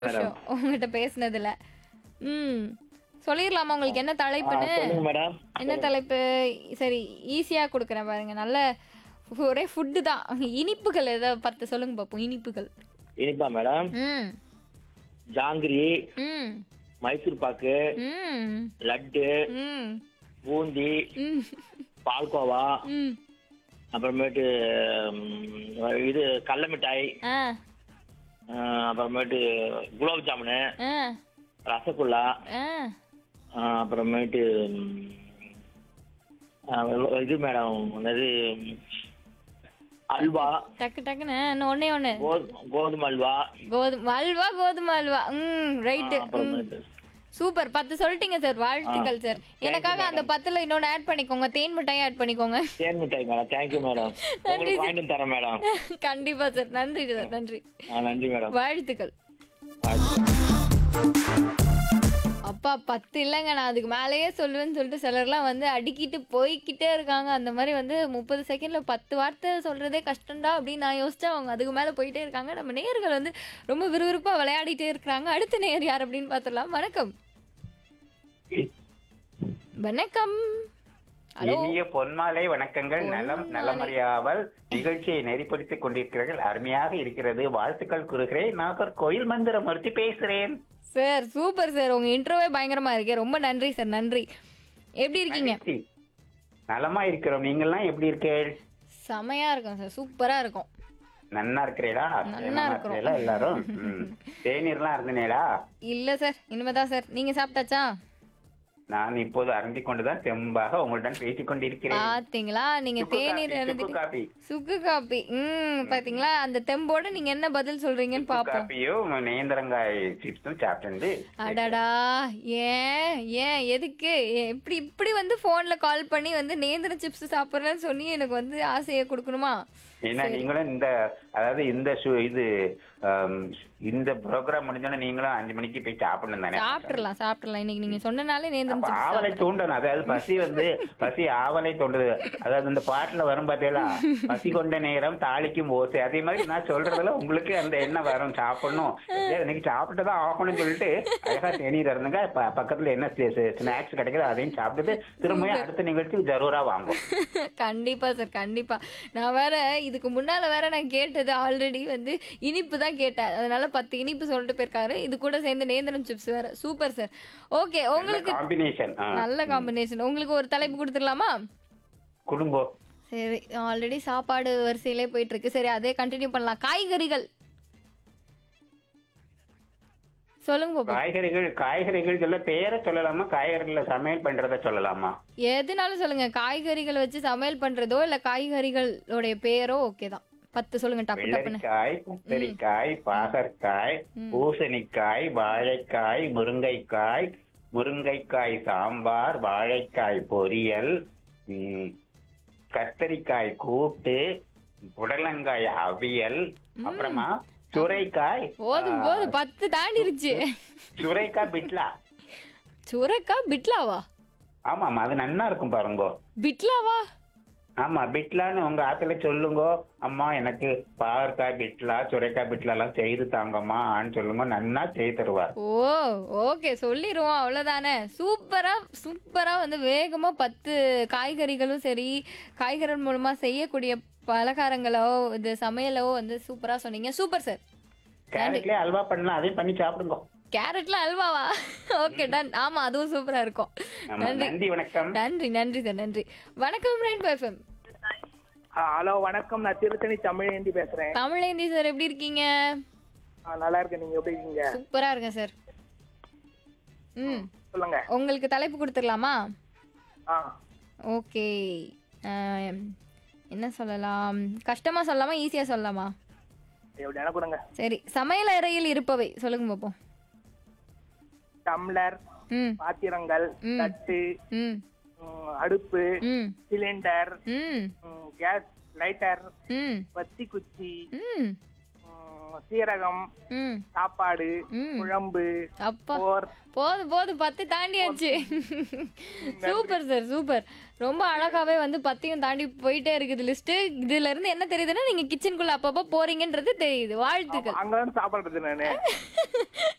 சந்தோஷம் உங்ககிட்ட பேசுனதுல ம் சொல்லிடலாமா உங்களுக்கு என்ன தலைப்புன்னு சொல்லுங்க மேடம் என்ன தலைப்பு சரி ஈஸியா கொடுக்குறேன் பாருங்க நல்ல ஒரே ஃபுட்டு தான் இனிப்புகள் ஏதோ பத்து சொல்லுங்க பார்ப்போம் இனிப்புகள் இனிப்பா மேடம் ம் ஜாங்கிரி ம் மைசூர் பாக்கு ம் லட்டு ம் பூந்தி ம் பால்கோவா ம் அப்புறமேட்டு ம், இது கடல மிட்டாய் ஆ ஆ, அப்புறமேட்டு குலோப் ஜாமுனு ஆ ரசகுல்லா ஆ ஆ, அப்புறமேட்டு ம், ஆ, இது மேடம் என்னது அல்வா டக்கு டக்குன்னு இன்னும் ஒண்ணே ஒண்ணு கோ- கோதுமை அல்வா கோதுமை அல்வா கோதுமை அல்வா ம் ரைட்டு ம் அப்புறமேட்டு சூப்பர் பத்து சொல்லிட்டீங்க சார் வாழ்த்துக்கள் சார் எனக்காக அந்த பத்துல இன்னொன்னு ஆட் பண்ணிக்கோங்க தேன் மிட்டாயும் ஆட் பண்ணிக்கோங்க தேன் மிட்டாய் மேடம் தேங்க்யூ மேடம் உங்களுக்கு வாங்கிட்டு வந்து தரேன் மேடம் கண்டிப்பா சார் நன்றி சார் நன்றி ஆ நன்றி மேடம் வாழ்த்துக்கள் அப்பா பத்து இல்லைங்க நான் அதுக்கு மேலேயே சொல்லுவேன்னு சொல்லிட்டு சிலர்லாம் வந்து அடிக்கிட்டு போய்க்கிட்டே இருக்காங்க அந்த மாதிரி வந்து முப்பது செகண்ட்ல பத்து வார்த்தை சொல்றதே கஷ்டம்டா அப்படின்னு நான் யோசிச்சேன் அவங்க அதுக்கு மேலே போயிட்டே இருக்காங்க நம்ம நேயர்கள் வந்து ரொம்ப விறுவிறுப்பா விளையாடிட்டே இருக்கிறாங்க அடுத்த நேயர் யார் அப்படின்னு பார்த்துடலாம் வணக்கம் வணக்கம் ஹலோ இனிய பொன்மாலை வணக்கங்கள் நலம் நலமறியாமல் நிகழ்ச்சியை நெறிப்படுத்திக் கொண்டிருக்கிறீர்கள் அருமையாக இருக்கிறது வாழ்த்துக்கள் கூறுகிறேன் நாகர் கோயில் மந்திரமூர்த்தி பேசுறேன் சார் சூப்பர் சார் உங்க இன்ட்ரோவே பயங்கரமா இருக்கே ரொம்ப நன்றி சார் நன்றி எப்படி இருக்கீங்க மகிழ்ச்சி. நலமா இருக்கிறோம் நீங்கெல்லாம் எப்படி இருக்கீர்கள் செமையா இருக்கும் சார் சூப்பரா இருக்கும் நன்னா இருக்கிறீங்களா நன்னா சேமமா இருக்கிறோம். இருக்கிறீங்களா எல்லாரும் ம். தேநீர்லாம் இருந்தனேடா இல்ல சார் இனிமேதான் சார் நீங்க சாப்பிட்டாச்சா நான் இப்போது அருந்திக் கொண்டுதான் தெம்பாக உங்களுடன் பேசிக் கொண்டிருக்கிறேன் பாத்தீங்களா நீங்க சுக்கு தேநீர் காபி, சுக்கு எழுந்துட்டு காபி சுக்கு காப்பி ம் பாத்தீங்களா அந்த தெம்போட நீங்க என்ன பதில் சொல்றீங்கன்னு சுக்கு பாப்போம் காப்பியும் நேந்திரங்காய் சிப்ஸும் சாப்பிட்டு அடடா ஏன் ஏன் எதுக்கு ஏன் இப்படி இப்படி வந்து போன்ல கால் பண்ணி வந்து நேந்திர சிப்ஸ் சாப்பிடுறேன்னு சொல்லி எனக்கு வந்து ஆசையை கொடுக்கணுமா ஏன்னா நீங்களும் இந்த அதாவது இந்த சு- இது ஆம், இந்த ப்ரோக்ராம் முடிஞ்சோன்னா நீங்களும் அஞ்சு மணிக்கு போய் சாப்பிடணும் தானே சாப்பிட்டுறலாம் சாப்பிட்டுறலாம் இன்னைக்கு நீங்க சொன்னனாலே நேந்திர அப்ப சிப்ஸ் ஆவலை தூண்டணும் அதாவது பசி வந்து பசி ஆவலை தூண்டுது அதாவது இந்த பாட்டுல வரும் பார்த்தீங்களா பசி கொண்ட நேரம் தாளிக்கும் ஓசை அதே மாதிரி நான் சொல்றதுல உங்களுக்கு அந்த எண்ணம் வரும் சாப்பிடணும் ஏ, இன்னைக்கு சாப்பிட்டுதான் ஆகணும்னு சொல்லிட்டு அழகா தேநீர் இருந்துங்க ப- பக்கத்துல என்ன ஸ்நாக்ஸ் கிடைக்குதோ அதையும் சாப்பிட்டுட்டு திரும்பியும் அடுத்த நிகழ்ச்சி ஜரூரா வாங்கும் கண்டிப்பா சார் கண்டிப்பா நான் வேற இதுக்கு முன்னால வேற நான் கேட்டது ஆல்ரெடி வந்து இனிப்பு தான் கேட்டேன் அதனால பத்து இனிப்பு சொல்லிட்டு போயிருக்காரு இது கூட சேர்ந்து நேந்திரம் சிப்ஸ் வேற சூப்பர் சார் ஓகே உங்களுக்கு காம்பினேஷன் நல்ல காம்பினேஷன் உங்களுக்கு ஒரு தலைப்பு கொடுத்துடலாமா குடும்பம் சரி ஆல்ரெடி சாப்பாடு வரிசையிலே போயிட்டு இருக்கு சரி அதே கண்டினியூ பண்ணலாம் காய்கறிகள் சொல்லுங்க பாப்போம் காய்கறிகள் காய்கறிகள் சொல்ல பேரை சொல்லலாமா காய்கறிகளை சமையல் பண்றத சொல்லலாமா எதுனாலும் சொல்லுங்க காய்கறிகள் வச்சு சமையல் பண்றதோ இல்ல காய்கறிகளுடைய பேரோ ஓகே தான் பத்து சொல்லுங்க டப்பு டப்புன்னு வெள்ளரிக்காய் கத்தரிக்காய் பாகற்காய் பூசணிக்காய் வாழைக்காய் முருங்கைக்காய் முருங்கைக்காய் சாம்பார் வாழைக்காய் பொரியல் ம், கத்தரிக்காய் கூட்டு புடலங்காய் அவியல் அப்புறமா சுரைக்காய் போதும் போதும் பத்து தாண்டிருச்சு சுரைக்காய் பிட்லா சுரக்கா பிட்லாவா ஆமாம் அது நன்னா இருக்கும் பாருங்க பிட்லாவா ஆமா பிட்லான்னு உங்க ஆத்துல சொல்லுங்க அம்மா எனக்கு பாகற்காய் பிட்லா சுரைக்காய் பிட்லா எல்லாம் செய்து தாங்கம்மான்னு சொல்லுங்க நன்னா செய்து தருவார் ஓ ஓகே சொல்லிடுவோம் அவ்வளோதானே சூப்பரா சூப்பரா வந்து வேகமா பத்து காய்கறிகளும் சரி காய்கறிகள் மூலமா செய்யக்கூடிய பலகாரங்களோ இது சமையலோ வந்து சூப்பரா சொன்னீங்க சூப்பர் சார் கேரட்லயே அல்வா பண்ணலாம் அதையும் பண்ணி சாப்பிடுங்க கேரட்ல அல்வாவா ஓகே டன் ஆமா அதுவும் சூப்பரா இருக்கும் ஆமா, நன்றி நன்றி வணக்கம் நன்றி நன்றி சார் நன்றி வணக்கம் ரெயின் பர்ஃபம் ஆ, ஹலோ வணக்கம் நான் திருத்தணி தமிழேந்தி பேசுறேன் தமிழேந்தி சார் எப்படி இருக்கீங்க ஆ, நல்லா இருக்கேன் நீங்க எப்படி இருக்கீங்க சூப்பரா இருக்கேன் சார் ம் சொல்லுங்க உங்களுக்கு தலைப்பு கொடுத்துடலாமா ஆ ஓகே என்ன சொல்லலாம் கஷ்டமா சொல்லலாமா ஈஸியா சொல்லலாமா எப்படியான கொடுங்க சரி சமையல் அறையில் இருப்பவை சொல்லுங்க பார்ப்போம் டம்ளர் ம் பாத்திரங்கள் ம். தட்டு ம் ம், அடுப்பு ம் சிலிண்டர் ம் ம், கேஸ் லைட்டர் ம் வத்தி குச்சி ம் ம், சீரகம் ம் சாப்பாடு ம். குழம்பு அப்பா போர் போதும் போதும் பத்து தாண்டியாச்சு சூப்பர் சார் சூப்பர் ரொம்ப அழகாவே வந்து பத்தையும் தாண்டி போயிட்டே இருக்குது லிஸ்ட் இதுல இருந்து என்ன தெரியுதுன்னா நீங்க கிச்சனுக்குள்ள அப்பப்போ போறீங்கன்றது தெரியுது வாழ்த்துக்கள் அங்க வந்து சாப்பிடுறது நானு